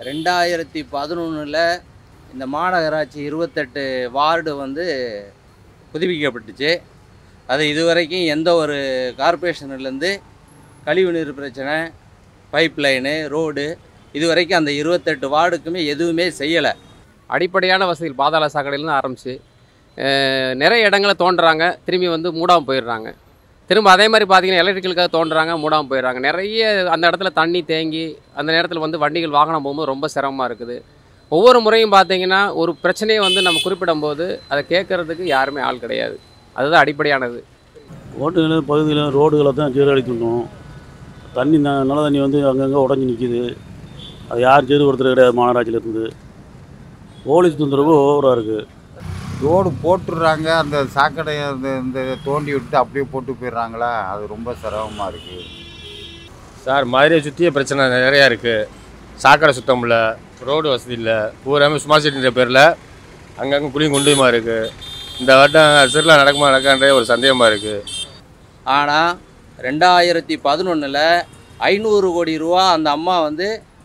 ரெண்டாயிரத்தி பதினொன்றில் இந்த மாநகராட்சி இருபத்தெட்டு வார்டு வந்து புதுப்பிக்கப்பட்டுச்சு அது இதுவரைக்கும் எந்த ஒரு கார்ப்பரேஷன்லேருந்து கழிவுநீர் பிரச்சனை பைப் லைனு ரோடு இதுவரைக்கும் அந்த இருபத்தெட்டு வார்டுக்குமே எதுவுமே செய்யலை அடிப்படையான வசதிகள் பாதாள சாக்கடையிலேருந்து ஆரம்பித்து நிறைய இடங்களை தோண்டுறாங்க திரும்பி வந்து மூடாமல் போயிடுறாங்க திரும்ப அதே மாதிரி பார்த்தீங்கன்னா எலக்ட்ரிக்கலுக்காக தோண்டுறாங்க மூடாமல் போயிடுறாங்க நிறைய அந்த இடத்துல தண்ணி தேங்கி அந்த நேரத்தில் வந்து வண்டிகள் வாகனம் போகும்போது ரொம்ப சிரமமாக இருக்குது ஒவ்வொரு முறையும் பார்த்தீங்கன்னா ஒரு பிரச்சனையை வந்து நம்ம குறிப்பிடும்போது அதை கேட்கறதுக்கு யாருமே ஆள் கிடையாது அதுதான் அடிப்படையானது ஓட்டுகளும் பகுதியிலும் ரோடுகளை தான் சீரழிக்கணும் தண்ணி ந- நல்ல தண்ணி வந்து அங்கங்கே உடஞ்சி நிற்கிது அது யார் செய்து கொடுத்துறது கிடையாது மாநகராட்சியிலேருந்து போலீஸ் தொந்தரவு ஓவராக இருக்குது ரோடு போட்டுடுறாங்க அந்த சாக்கடையை இந்த இந்த தோண்டி விட்டு அப்படியே போட்டு போயிடுறாங்களா அது ரொம்ப சிரமமாக இருக்குது சார் மதுரையை சுற்றிய பிரச்சனை நிறையா இருக்குது சாக்கடை சுத்தம் இல்லை ரோடு வசதி இல்லை பூராமே ஸ்மார்ட் சிட்டின்ற பேரில் அங்கங்கே குழியும் குண்டியுமா இருக்குது இந்த வருடம் சிறுலா நடக்குமா நடக்கான்றே ஒரு சந்தேகமாக இருக்குது ஆனால் ரெண்டாயிரத்தி பதினொன்றில் ஐநூறு கோடி ரூபா அந்த அம்மா வந்து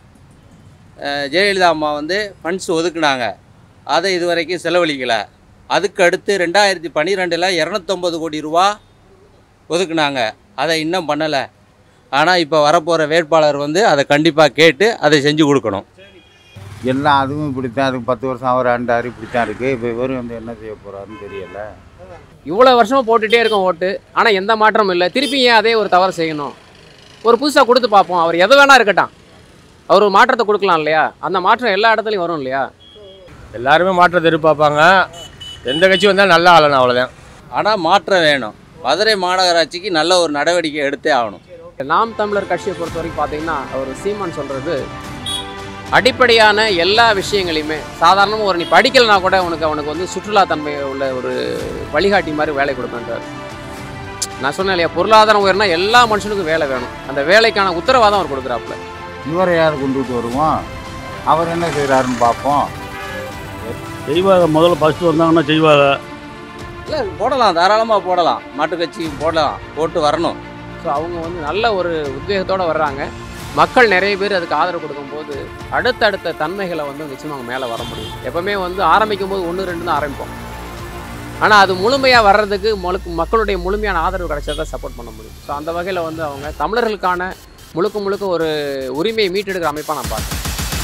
அஹ், ஜெயலலிதா அம்மா வந்து ஃபண்ட்ஸ் ஒதுக்குனாங்க அதை இதுவரைக்கும் செலவழிக்கலை அதுக்கு அடுத்து ரெண்டாயிரத்தி பன்னிரெண்டில் இரநூத்தொம்பது கோடி ரூபா ஒதுக்குனாங்க அதை இன்னும் பண்ணலை ஆனால் இப்போ வரப்போகிற வேட்பாளர் வந்து அதை கண்டிப்பாக கேட்டு அதை செஞ்சு கொடுக்கணும் எல்லாம் அதுவும் இப்படித்தான் அதுக்கு பத்து வருஷம் அவர் ஆண்டாரு இப்படித்தான் இருக்குது இப்போ இவரும் வந்து என்ன செய்ய போகிறாருன்னு தெரியல இவ்வளோ வருஷமாக போட்டுகிட்டே இருக்கோம் ஓட்டு ஆனால் எந்த மாற்றமும் இல்லை திருப்பி ஏன் அதே ஒரு தவறு செய்யணும் ஒரு புதுசாக கொடுத்து பார்ப்போம் அவர் எது வேணா இருக்கட்டும் அவர் ஒரு மாற்றத்தை கொடுக்கலாம் இல்லையா அந்த மாற்றம் எல்லா இடத்துலையும் வரும் இல்லையா எல்லாருமே மாற்றத்தை எதிர்பார்ப்பாங்க எந்த கட்சி வந்தாலும் நல்லா ஆளணும் அவ்வளோதான் ஆனால் மாற்றம் வேணும் மதுரை மாநகராட்சிக்கு நல்ல ஒரு நடவடிக்கை எடுத்தே ஆகணும் நாம் தமிழர் கட்சியை பொறுத்த வரைக்கும் பார்த்தீங்கன்னா அவர் சீமான் சொல்கிறது அடிப்படையான எல்லா விஷயங்களையுமே சாதாரணமாக ஒரு நீ படிக்கலைனா கூட உனக்கு அவனுக்கு வந்து சுற்றுலாத்தன்மை உள்ள ஒரு வழிகாட்டி மாதிரி வேலை கொடுப்பேன்றார் நான் சொன்னேன் இல்லையா பொருளாதாரம் உயர்னா எல்லா மனுஷனுக்கும் வேலை வேணும் அந்த வேலைக்கான உத்தரவாதம் அவர் கொடுக்குறாப்புல இவரை யார் கொண்டுட்டு வருவோம் அவர் என்ன செய்கிறாருன்னு பார்ப்போம் செய்வாங்க முதல்ல ஃபஸ்ட்டு வந்தாங்கன்னா செய்வாங்க இல்லை போடலாம் தாராளமாக போடலாம் மாட்டுக் கட்சி போடலாம் போட்டு வரணும் ஸோ அவங்க வந்து நல்ல ஒரு உத்வேகத்தோடு வர்றாங்க மக்கள் நிறைய பேர் அதுக்கு ஆதரவு கொடுக்கும்போது அடுத்தடுத்த தன்மைகளை வந்து நிச்சயமாக அவங்க மேலே வர முடியும் எப்பவுமே வந்து ஆரம்பிக்கும் போது ஒன்று ரெண்டு தான் ஆரம்பிப்போம் ஆனால் அது முழுமையாக வர்றதுக்கு முழுக்க மக்களுடைய முழுமையான ஆதரவு கிடைச்சா தான் சப்போர்ட் பண்ண முடியும் ஸோ அந்த வகையில் வந்து அவங்க தமிழர்களுக்கான முழுக்க முழுக்க ஒரு உரிமையை மீட்டெடுக்கிற அமைப்பாக நான் பார்க்குறேன்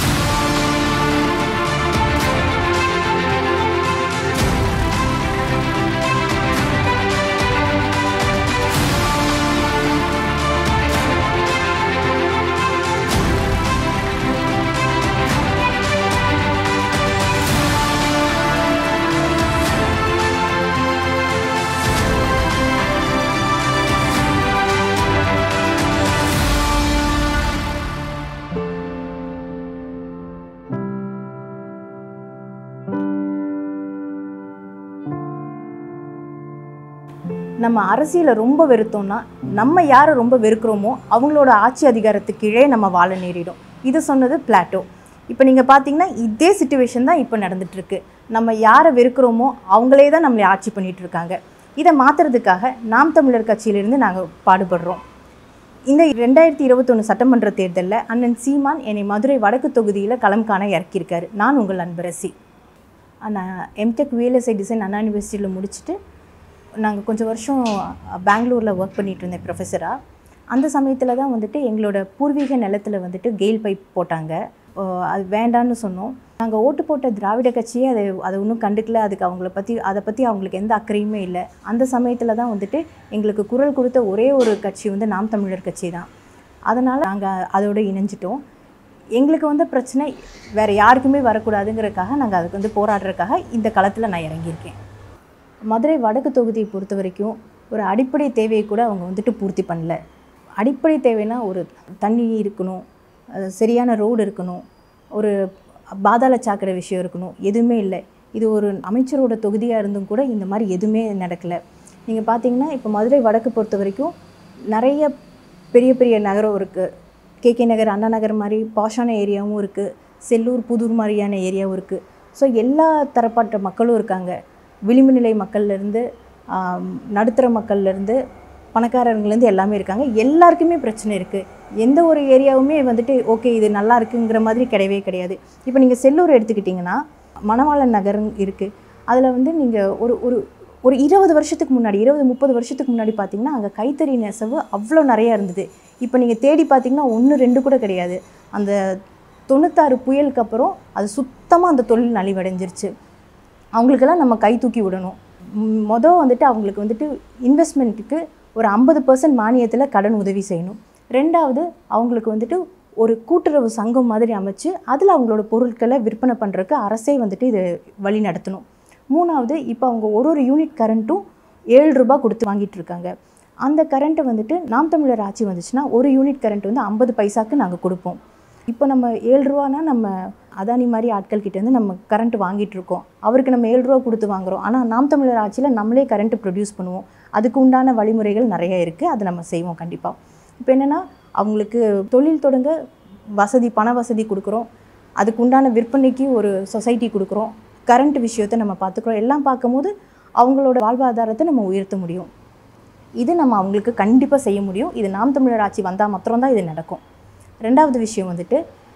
நம்ம அரசியலை ரொம்ப வெறுத்தோம்னா நம்ம யாரை ரொம்ப வெறுக்கிறோமோ அவங்களோட ஆட்சி அதிகாரத்துக்கு கீழே நம்ம வாழ நேரிடும் இது சொன்னது பிளாட்டோ இப்போ நீங்கள் பார்த்தீங்கன்னா இதே சுச்சுவேஷன் தான் இப்போ நடந்துட்டுருக்கு நம்ம யாரை வெறுக்கிறோமோ அவங்களே தான் நம்மளை ஆட்சி பண்ணிட்டு இருக்காங்க இதை மாற்றுறதுக்காக நாம் தமிழர் கட்சியிலிருந்து நாங்கள் பாடுபடுறோம் இந்த ரெண்டாயிரத்தி இருபத்தொன்று சட்டமன்ற தேர்தலில் அண்ணன் சீமான் என்னை மதுரை வடக்கு தொகுதியில் களம் காண இறக்கியிருக்காரு நான் உங்கள் அன்பரசி நான் எம்டெக் விஎல்எஸ்ஐ டிசைன் அண்ணா யூனிவர்சிட்டியில் முடிச்சுட்டு நாங்கள் கொஞ்சம் வருஷம் பெங்களூரில் ஒர்க் பண்ணிட்டு இருந்தேன் ப்ரொஃபஸராக அந்த சமயத்தில் தான் வந்துட்டு எங்களோட பூர்வீக நிலத்தில் வந்துட்டு கெயில் பைப் போட்டாங்க அஹ் அது வேண்டான்னு சொன்னோம் நாங்கள் ஓட்டு போட்ட திராவிட கட்சியே அதை அதை ஒன்றும் கண்டுக்கல அதுக்கு அவங்கள பற்றி அதை பற்றி அவங்களுக்கு எந்த அக்கறையுமே இல்லை அந்த சமயத்தில் தான் வந்துட்டு எங்களுக்கு குரல் கொடுத்த ஒரே ஒரு கட்சி வந்து நாம் தமிழர் கட்சி தான் அதனால் நாங்கள் அதோடு இணைஞ்சிட்டோம் எங்களுக்கு வந்த பிரச்சனை வேறு யாருக்குமே வரக்கூடாதுங்கிறதுக்காக நாங்கள் அதுக்கு வந்து போராடுறதுக்காக இந்த களத்தில் நான் இறங்கியிருக்கேன் மதுரை வடக்கு தொகுதியை பொறுத்த வரைக்கும் ஒரு அடிப்படை தேவையை கூட அவங்க வந்துட்டு பூர்த்தி பண்ணல அடிப்படை தேவைன்னா ஒரு தண்ணி இருக்கணும் அது சரியான ரோடு இருக்கணும் ஒரு பாதாள சாக்கடை விஷயம் இருக்கணும் எதுவுமே இல்லை இது ஒரு அமைச்சரோட தொகுதியாக இருந்தும் கூட இந்த மாதிரி எதுவுமே நடக்கலை நீங்கள் பார்த்தீங்கன்னா இப்போ மதுரை வடக்கு பொறுத்த வரைக்கும் நிறைய பெரிய பெரிய நகரம் இருக்குது கேகே நகர் அண்ணா நகர் மாதிரி பாஷான ஏரியாவும் இருக்குது செல்லூர் புதூர் மாதிரியான ஏரியாவும் இருக்குது ஸோ எல்லா தரப்பட்ட மக்களும் இருக்காங்க விளிம்பு நிலை மக்கள்லேருந்து நடுத்தர மக்கள்லேருந்து பணக்காரங்கலேருந்து எல்லாமே இருக்காங்க எல்லாருக்குமே பிரச்சனை இருக்குது எந்த ஒரு ஏரியாவுமே வந்துட்டு ஓகே இது நல்லா இருக்குங்கிற மாதிரி கிடையவே கிடையாது இப்போ நீங்கள் செல்லூர் எடுத்துக்கிட்டிங்கன்னா மணவாளன் நகர் இருக்குது அதில் வந்து நீங்கள் ஒரு ஒரு ஒரு இருபது வருஷத்துக்கு முன்னாடி இருபது முப்பது வருஷத்துக்கு முன்னாடி பார்த்தீங்கன்னா அங்கே கைத்தறி நெசவு அவ்வளோ நிறையா இருந்தது இப்போ நீங்கள் தேடி பார்த்தீங்கன்னா ஒன்று ரெண்டு கூட கிடையாது அந்த தொண்ணூத்தாறு புயலுக்கு அப்புறம் அது சுத்தமாக அந்த தொழில் நலிவடைஞ்சிருச்சு அவங்களுக்கெல்லாம் நம்ம கை தூக்கி விடணும் ம், மொதல் வந்துட்டு அவங்களுக்கு வந்துட்டு இன்வெஸ்ட்மெண்ட்டுக்கு ஒரு ஐம்பது பர்சன்ட் மானியத்தில் கடன் உதவி செய்யணும் ரெண்டாவது அவங்களுக்கு வந்துட்டு ஒரு கூட்டுறவு சங்கம் மாதிரி அமைச்சு அதில் அவங்களோட பொருட்களை விற்பனை பண்ணுறதுக்கு அரசே வந்துட்டு இது வழி நடத்தணும் மூணாவது இப்போ அவங்க ஒரு ஒரு யூனிட் கரண்ட்டும் ஏழு ரூபாய் கொடுத்து வாங்கிட்டு இருக்காங்க அந்த கரண்ட்டை வந்துட்டு நாம் தமிழர் ஆட்சி வந்துச்சுன்னா ஒரு யூனிட் கரண்ட் வந்து ஐம்பது பைசாக்கு நாங்கள் கொடுப்போம் இப்போ நம்ம ஏழு ரூபானா நம்ம அதானி மாதிரி ஆட்கள் கிட்ட இருந்து நம்ம கரண்ட் வாங்கிட்டு இருக்கோம் அவருக்கு நம்ம ஏழு ரூபா கொடுத்து வாங்குறோம் ஆனால் நாம் தமிழர் ஆட்சியில் நம்மளே கரண்ட் ப்ரொடியூஸ் பண்ணுவோம் அதுக்கு உண்டான வழிமுறைகள் நிறைய இருக்குது அதை நம்ம செய்வோம் கண்டிப்பாக இப்போ என்னென்னா அவங்களுக்கு தொழில் தொடங்க வசதி பண வசதி கொடுக்குறோம் அதுக்கு உண்டான விற்பனைக்கு ஒரு சொசைட்டி கொடுக்குறோம் கரண்ட் விஷயத்தை நம்ம பார்த்துக்குறோம் எல்லாம் பார்க்கும்போது அவங்களோட வாழ்வாதாரத்தை நம்ம உயர்த்த முடியும் இது நம்ம அவங்களுக்கு கண்டிப்பாக செய்ய முடியும் இது நாம் தமிழர் ஆட்சி வந்தால் மாத்திரம்தான் இது நடக்கும் ரெண்டாவது விஷயம் வந்துட்டு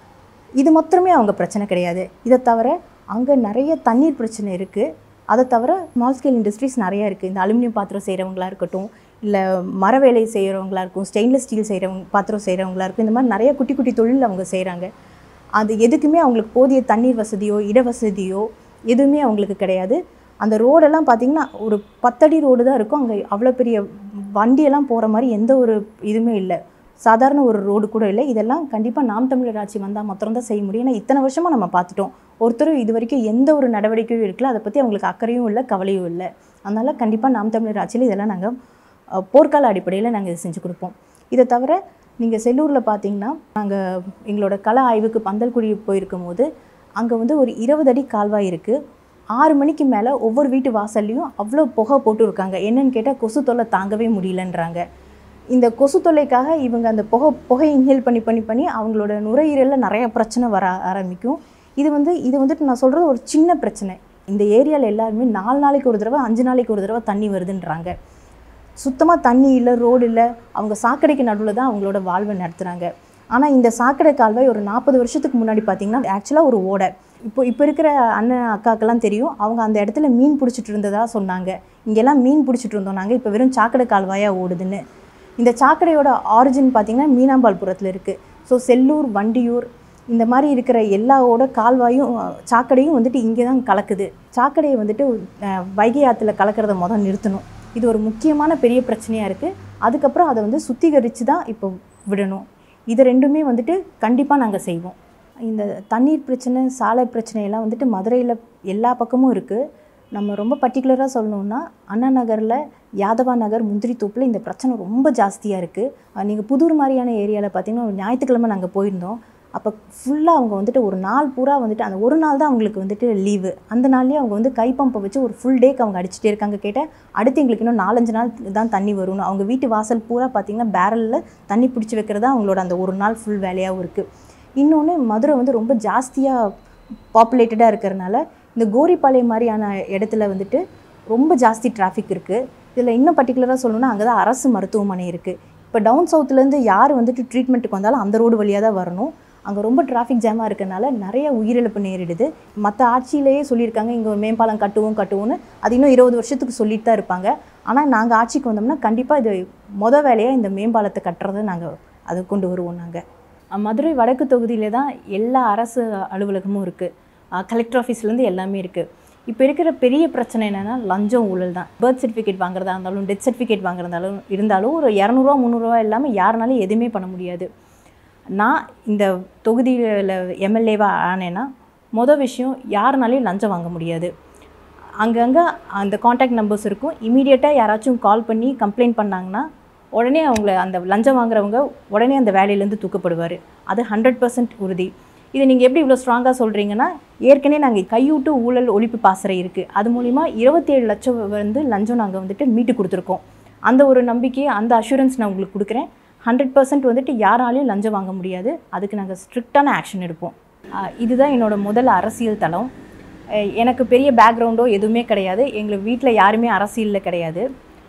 இது மாத்திரமே அவங்க பிரச்சனை கிடையாது இதை தவிர அங்கே நிறைய தண்ணீர் பிரச்சனை இருக்குது அதை தவிர ஸ்மால் ஸ்கேல் இண்டஸ்ட்ரீஸ் நிறையா இருக்குது இந்த அலுமினியம் பாத்திரம் செய்கிறவங்களா இருக்கட்டும் இல்லை மர வேலை செய்கிறவங்களா இருக்கும் ஸ்டெயின்லெஸ் ஸ்டீல் செய்கிறவங்க பாத்திரம் செய்கிறவங்களா இருக்கும் இந்த மாதிரி நிறைய குட்டி குட்டி தொழில் அவங்க செய்கிறாங்க அது எதுக்குமே அவங்களுக்கு போதிய தண்ணீர் வசதியோ இட வசதியோ எதுவுமே அவங்களுக்கு கிடையாது அந்த ரோடெல்லாம் பார்த்திங்கன்னா ஒரு பத்தடி ரோடு தான் இருக்கும் அங்கே அவ்வளோ பெரிய வண்டியெல்லாம் போகிற மாதிரி எந்த ஒரு இதுவுமே இல்லை சாதாரண ஒரு ரோடு கூட இல்லை இதெல்லாம் கண்டிப்பாக நாம் தமிழர் ஆட்சி வந்தால் மாத்திரம்தான் செய்ய முடியும் ஏன்னா இத்தனை வருஷமாக நம்ம பார்த்துட்டோம் ஒருத்தரும் இது வரைக்கும் எந்த ஒரு நடவடிக்கையும் இருக்கல அதை பற்றி அவங்களுக்கு அக்கறையும் இல்லை கவலையும் இல்லை அதனால் கண்டிப்பாக நாம் தமிழர் ஆட்சியில் இதெல்லாம் நாங்கள் போர்க்கால அடிப்படையில் நாங்கள் இதை செஞ்சு கொடுப்போம் இதை தவிர நீங்கள் செல்லூரில் பார்த்தீங்கன்னா நாங்கள் எங்களோட கள ஆய்வுக்கு பந்தல்குடி போயிருக்கும் போது அங்கே வந்து ஒரு இருபது அடி கால்வாய் இருக்குது ஆறு மணிக்கு மேலே ஒவ்வொரு வீட்டு வாசல்லையும் அவ்வளோ புகை போட்டு இருக்காங்க என்னன்னு கேட்டால் கொசு தொல்லை தாங்கவே முடியலன்றாங்க இந்த கொசு தொல்லைக்காக இவங்க அந்த புகை புகை இன்ஹேல் பண்ணி பண்ணி பண்ணி அவங்களோட நுரையீரலில் நிறைய பிரச்சனை வர ஆரம்பிக்கும் இது வந்து இது வந்துட்டு நான் சொல்கிறது ஒரு சின்ன பிரச்சனை இந்த ஏரியாவில் எல்லாருமே நாலு நாளைக்கு ஒரு தடவை அஞ்சு நாளைக்கு ஒரு தடவை தண்ணி வருதுன்றாங்க சுத்தமாக தண்ணி இல்லை ரோடு இல்லை அவங்க சாக்கடைக்கு நடுவில் தான் அவங்களோட வாழ்வை நடத்துகிறாங்க ஆனால் இந்த சாக்கடை கால்வாய் ஒரு நாற்பது வருஷத்துக்கு முன்னாடி பார்த்தீங்கன்னா ஆக்சுவலாக ஒரு ஓடை இப்போ இப்போ இருக்கிற அண்ணன் அக்காக்கெல்லாம் தெரியும் அவங்க அந்த இடத்துல மீன் பிடிச்சிட்டு இருந்ததா சொன்னாங்க இங்கெல்லாம் மீன் பிடிச்சிட்டு இருந்தோம் நாங்கள் இப்போ வெறும் சாக்கடை கால்வாயாக ஓடுதுன்னு இந்த சாக்கடையோட ஆரிஜின் பார்த்தீங்கன்னா மீனாம்பாள்புரத்தில் இருக்குது ஸோ செல்லூர் வண்டியூர் இந்த மாதிரி இருக்கிற எல்லாவோட கால்வாயும் அஹ், சாக்கடையும் வந்துட்டு இங்கே தான் கலக்குது சாக்கடையை வந்துட்டு அஹ், வைகை ஆற்றுல கலக்கிறத முதல் நிறுத்தணும் இது ஒரு முக்கியமான பெரிய பிரச்சனையாக இருக்குது அதுக்கப்புறம் அதை வந்து சுத்திகரித்து தான் இப்போ விடணும் இது ரெண்டுமே வந்துட்டு கண்டிப்பாக நாங்கள் செய்வோம் இந்த தண்ணீர் பிரச்சனை சாலை பிரச்சனையெல்லாம் வந்துட்டு மதுரையில் எல்லா பக்கமும் இருக்குது நம்ம ரொம்ப பர்டிகுலராக சொல்லணுன்னா அண்ணா நகரில் யாதவா நகர் முந்திரி தோப்பில் இந்த பிரச்சனை ரொம்ப ஜாஸ்தியாக இருக்குது நீங்கள் புதூர் மாதிரியான ஏரியாவில் பார்த்தீங்கன்னா ஒரு ஞாயிற்றுக்கிழமை நாங்கள் போயிருந்தோம் அப்போ ஃபுல்லாக அவங்க வந்துட்டு ஒரு நாள் பூரா வந்துட்டு அந்த ஒரு நாள் தான் அவங்களுக்கு வந்துட்டு லீவு அந்த நாள்லேயே அவங்க வந்து கை பம்பை வச்சு ஒரு ஃபுல் டேக்கு அவங்க அடிச்சுட்டே இருக்காங்க கேட்டால் அடுத்து எங்களுக்கு இன்னும் நாலஞ்சு நாள் தான் தண்ணி வரும்னு அவங்க வீட்டு வாசல் பூரா பார்த்தீங்கன்னா பேரலில் தண்ணி பிடிச்சி வைக்கிறதா அவங்களோட அந்த ஒரு நாள் ஃபுல் வேலையாகவும் இருக்குது இன்னொன்று மதுரை வந்து ரொம்ப ஜாஸ்தியாக பாப்புலேட்டடாக இருக்கிறனால இந்த கோரிப்பாளையம் மாதிரியான இடத்துல வந்துட்டு ரொம்ப ஜாஸ்தி டிராஃபிக் இருக்குது இதில் இன்னும் பர்டிகுலராக சொல்லணும்னா அங்கே தான் அரசு மருத்துவமனை இருக்குது இப்போ டவுன் சவுத்துலேருந்து யார் வந்துட்டு ட்ரீட்மெண்ட்டுக்கு வந்தாலும் அந்த ரோடு வழியாக தான் வரணும் அங்கே ரொம்ப டிராஃபிக் ஜாமாக இருக்கறனால நிறைய உயிரிழப்பு நேரிடுது மற்ற ஆட்சியிலேயே சொல்லியிருக்காங்க இங்கே ஒரு மேம்பாலம் கட்டுவோம் கட்டுவோம்னு அது இன்னும் இருபது வருஷத்துக்கு சொல்லிட்டு தான் இருப்பாங்க ஆனால் நாங்கள் ஆட்சிக்கு வந்தோம்னா கண்டிப்பாக இது மொத வேலையாக இந்த மேம்பாலத்தை கட்டுறதை நாங்கள் அதை கொண்டு வருவோம் நாங்கள் மதுரை வடக்கு தொகுதியில தான் எல்லா அரசு அலுவலகமும் இருக்குது கலெக்டர் ஆஃபீஸ்லேருந்து எல்லாமே இருக்குது இப்போ இருக்கிற பெரிய பிரச்சனை என்னென்னா லஞ்சம் ஊழல் தான் பர்த் சர்டிஃபிகேட் வாங்குறதா இருந்தாலும் டெத் சர்டிஃபிகேட் வாங்குறதாலும் இருந்தாலும் ஒரு இரநூறுவா முந்நூறுரூவா இல்லாமல் யாருனாலும் எதுவுமே பண்ண முடியாது நான் இந்த தொகுதியில் எம்எல்ஏவாக ஆனேன்னா மொதல் விஷயம் யாருனாலையும் லஞ்சம் வாங்க முடியாது அங்கங்கே அந்த காண்டாக்ட் நம்பர்ஸ் இருக்கும் இமீடியட்டாக யாராச்சும் கால் பண்ணி கம்ப்ளைண்ட் பண்ணாங்கன்னா உடனே அவங்கள அந்த லஞ்சம் வாங்குறவங்க உடனே அந்த வேலையிலேருந்து தூக்கப்படுவார் அது ஹண்ட்ரட் பர்சன்ட் உறுதி இதை நீங்கள் எப்படி இவ்வளோ ஸ்ட்ராங்காக சொல்கிறீங்கன்னா ஏற்கனவே நாங்கள் கையூட்டு ஊழல் ஒழிப்பு பாசறை இருக்குது அது மூலிமா இருபத்தேழு லட்சம் வந்து லஞ்சம் நாங்கள் வந்துட்டு மீட்டு கொடுத்துருக்கோம் அந்த ஒரு நம்பிக்கையை அந்த அஷூரன்ஸ் நான் உங்களுக்கு கொடுக்குறேன் ஹண்ட்ரட் பர்சன்ட் வந்துட்டு யாராலையும் லஞ்சம் வாங்க முடியாது அதுக்கு நாங்கள் ஸ்ட்ரிக்டான ஆக்ஷன் எடுப்போம் ஆஹ் இதுதான் என்னோட முதல் அரசியல் தளம் அஹ் எனக்கு பெரிய பேக்ரவுண்டோ எதுவுமே கிடையாது எங்கள் வீட்டில் யாருமே அரசியலில் கிடையாது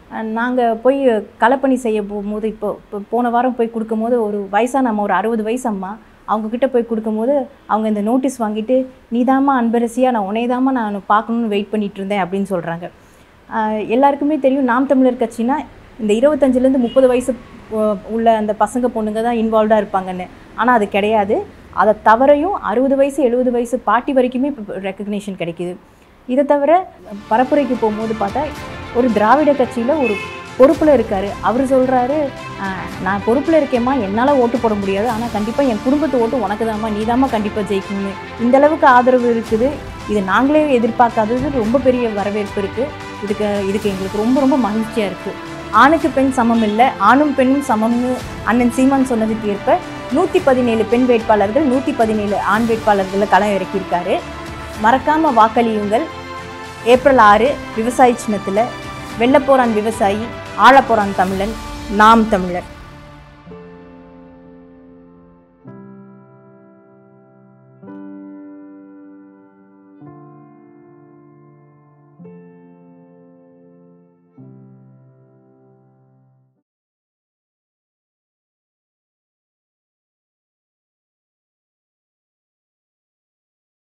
நாங்கள் போய் களப்பணி செய்ய போகும்போது இப்போ இப்போ போன வாரம் போய் கொடுக்கும்போது ஒரு வயசான அம்மா ஒரு அறுபது வயசு அம்மா அவங்கக்கிட்ட போய் கொடுக்கும்போது அவங்க இந்த நோட்டீஸ் வாங்கிட்டு நீதாம்மா அன்பரசியாக நான் உன்னைதாம்மா நான் பார்க்கணுன்னு வெயிட் பண்ணிட்டு இருந்தேன் அப்படின்னு சொல்கிறாங்க எல்லாருக்குமே தெரியும் நாம் தமிழர் கட்சினா இந்த இருபத்தஞ்சிலேருந்து முப்பது வயசு அஹ், உள்ள அந்த பசங்க பொண்ணுங்க தான் இன்வால்வ்டாக இருப்பாங்கன்னு ஆனால் அது கிடையாது அதை தவிரையும் அறுபது வயசு எழுபது வயசு பாட்டி வரைக்குமே இப்போ ரெக்கக்னேஷன் கிடைக்குது இதை தவிர பரப்புரைக்கு போகும்போது பார்த்தா ஒரு திராவிட கட்சியில் ஒரு பொறுப்பில் இருக்கார் அவர் சொல்கிறாரு நான் பொறுப்பில் இருக்கேம்மா என்னால் ஓட்டு போட முடியாது ஆனால் கண்டிப்பாக என் குடும்பத்து ஓட்டு உனக்கு தாம்மா நீ தாம்மா கண்டிப்பாக ஜெயிக்கணும்னு இந்த அளவுக்கு ஆதரவு இருக்குது இது நாங்களே எதிர்பார்க்காதது ரொம்ப பெரிய வரவேற்பு இருக்குது இதுக்கு இதுக்கு எங்களுக்கு ரொம்ப ரொம்ப மகிழ்ச்சியாக இருக்குது ஆணுக்கு பெண் சமம் இல்லை ஆணும் பெண்ணும் சமம்னு அண்ணன் சீமான் சொன்னதுக்கு ஏற்ப நூற்றி பதினேழு பெண் வேட்பாளர்கள் நூற்றி பதினேழு ஆண் வேட்பாளர்களை களம் இறக்கியிருக்காரு மறக்காமல் வாக்களியுங்கள் ஏப்ரல் ஆறு விவசாய சின்னத்தில் வெள்ளப்போறான் விவசாயி ஆழப்போறான் தமிழன் நாம் தமிழர்